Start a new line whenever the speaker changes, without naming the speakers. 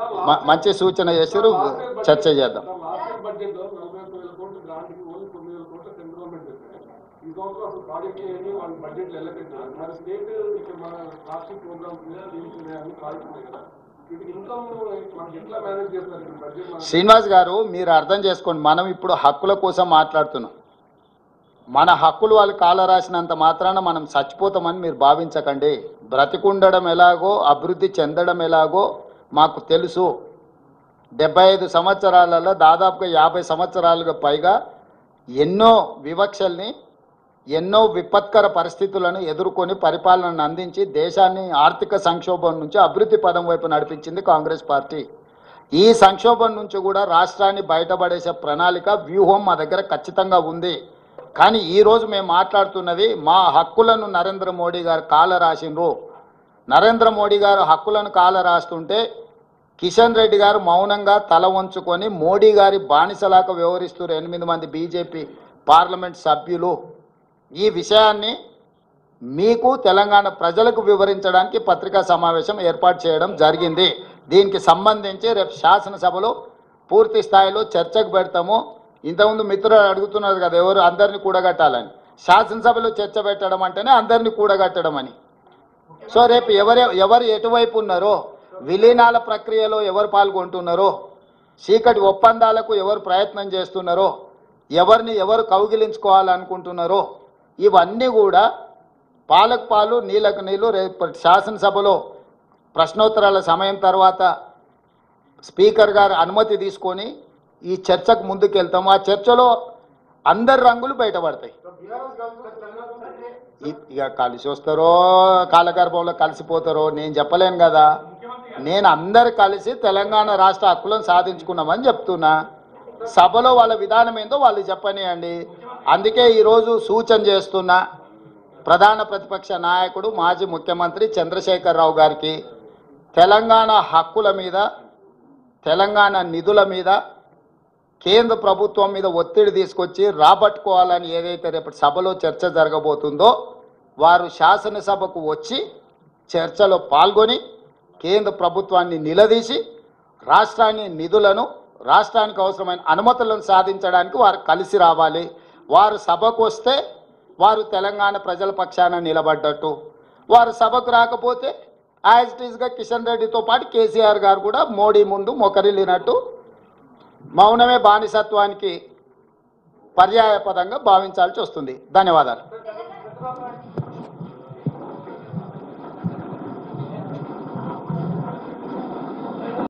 మ- మంచి సూచన చేసారు చర్చ చేద్దాం
లాస్ట్ బడ్జెట్ లో నలభై ఒక్క వేల కోట్లు గ్రాంట్కి ఓన్లీ తొమ్మిది వేల కోట్ల సెంట్రల్ గవర్నమెంట్ చెప్పారు ఈ సంవత్సరం అసలు ప్రాజెక్ట్ ఏమి వాళ్ళ బడ్జెట్ వెళ్ళకట్టారు మరి స్టేట్ ఇక్కడ మన రాష్ట్రీయ ప్రోగ్రామ్స్ మీద దీనికి మీద అన్ని ప్రాజెక్ట్ ఉన్నాయి కదా వీటికి ఇన్కమ్ మనకి ఎట్లా మేనేజ్ చేస్తారు ఇక్కడ బడ్జెట్ మన
శ్రీనివాస్ గారు మీరు అర్థం చేసుకోండి మనం ఇప్పుడు హక్కుల కోసం మాట్లాడుతున్నాం మన హక్కులు వాళ్ళు కాల రాసినంత మాత్రాన మనం చచ్చిపోతామని మీరు భావించకండి బ్రతికుండడం ఎలాగో అభివృద్ధి చెందడం ఎలాగో మాకు తెలుసు డెబ్బై ఐదు సంవత్సరాలలో దాదాపుగా యాభై సంవత్సరాలుగా పైగా ఎన్నో వివక్షల్ని ఎన్నో విపత్కర పరిస్థితులను ఎదుర్కొని పరిపాలనను అందించి దేశాన్ని ఆర్థిక సంక్షోభం నుంచి అభివృద్ధి పదం వైపు నడిపించింది కాంగ్రెస్ పార్టీ ఈ సంక్షోభం నుంచి కూడా రాష్ట్రాన్ని బయటపడేసే ప్రణాళిక వ్యూహం మా దగ్గర ఖచ్చితంగా ఉంది కానీ ఈరోజు మేము మాట్లాడుతున్నది మా హక్కులను నరేంద్ర మోడీ గారు కాల రాసిండ్రు నరేంద్ర మోడీ గారు హక్కులను కాల రాస్తుంటే కిషన్ రెడ్డి గారు మౌనంగా తల వంచుకొని మోడీ గారి బానిసలాగా వ్యవహరిస్తున్నారు ఎనిమిది మంది బీజేపీ పార్లమెంట్ సభ్యులు ఈ విషయాన్ని మీకు తెలంగాణ ప్రజలకు వివరించడానికి పత్రికా సమావేశం ఏర్పాటు చేయడం జరిగింది దీనికి సంబంధించి రేపు శాసనసభలో పూర్తి స్థాయిలో చర్చకు పెడతాము ఇంతకుముందు మిత్రులు అడుగుతున్నారు కదా ఎవరు అందరినీ కూడగట్టాలని శాసనసభలో చర్చ పెట్టడం అంటేనే అందరినీ కూడగట్టడం అని సో రేపు ఎవరు ఎవరు ఎటువైపు ఉన్నారో విలీనాల ప్రక్రియలో ఎవరు పాల్గొంటున్నారో చీకటి ఒప్పందాలకు ఎవరు ప్రయత్నం చేస్తున్నారో ఎవరిని ఎవరు కౌగిలించుకోవాలనుకుంటున్నారో ఇవన్నీ కూడా పాలకు పాలు నీళ్ళకు నీళ్ళు రేపు శాసనసభలో ప్రశ్నోత్తరాల సమయం తర్వాత స్పీకర్ గారు అనుమతి తీసుకొని ఈ చర్చకు ముందుకెళ్తాము ఆ చర్చలో అందరి రంగులు బయటపడతాయి ఇ- ఇక కలిసి వస్తారో కాలగర్భంలో కలిసిపోతారో నేను చెప్పలేను కదా నేను అందరు కలిసి తెలంగాణ రాష్ట్ర హక్కులను సాధించుకున్నామని చెప్తున్నా సభలో వాళ్ళ విధానం ఏందో వాళ్ళు చెప్పనియండి అందుకే ఈరోజు సూచన చేస్తున్నా ప్రధాన ప్రతిపక్ష నాయకుడు మాజీ ముఖ్యమంత్రి చంద్రశేఖరరావు గారికి తెలంగాణ హక్కుల మీద తెలంగాణ నిధుల మీద కేంద్ర ప్రభుత్వం మీద ఒత్తిడి తీసుకొచ్చి రాబట్టుకోవాలని ఏదైతే రేపు సభలో చర్చ జరగబోతుందో వారు శాసనసభకు వచ్చి చర్చలో పాల్గొని కేంద్ర ప్రభుత్వాన్ని నిలదీసి రాష్ట్రాన్ని నిధులను రాష్ట్రానికి అవసరమైన అనుమతులను సాధించడానికి వారు కలిసి రావాలి వారు సభకు వస్తే వారు తెలంగాణ ప్రజల పక్షాన నిలబడ్డట్టు వారు సభకు రాకపోతే యాజ్ ఇట్ ఈస్గా కిషన్ రెడ్డితో పాటు కేసీఆర్ గారు కూడా మోడీ ముందు మొకరిల్లినట్టు మౌనమే బానిసత్వానికి పర్యాయపదంగా భావించాల్సి వస్తుంది ధన్యవాదాలు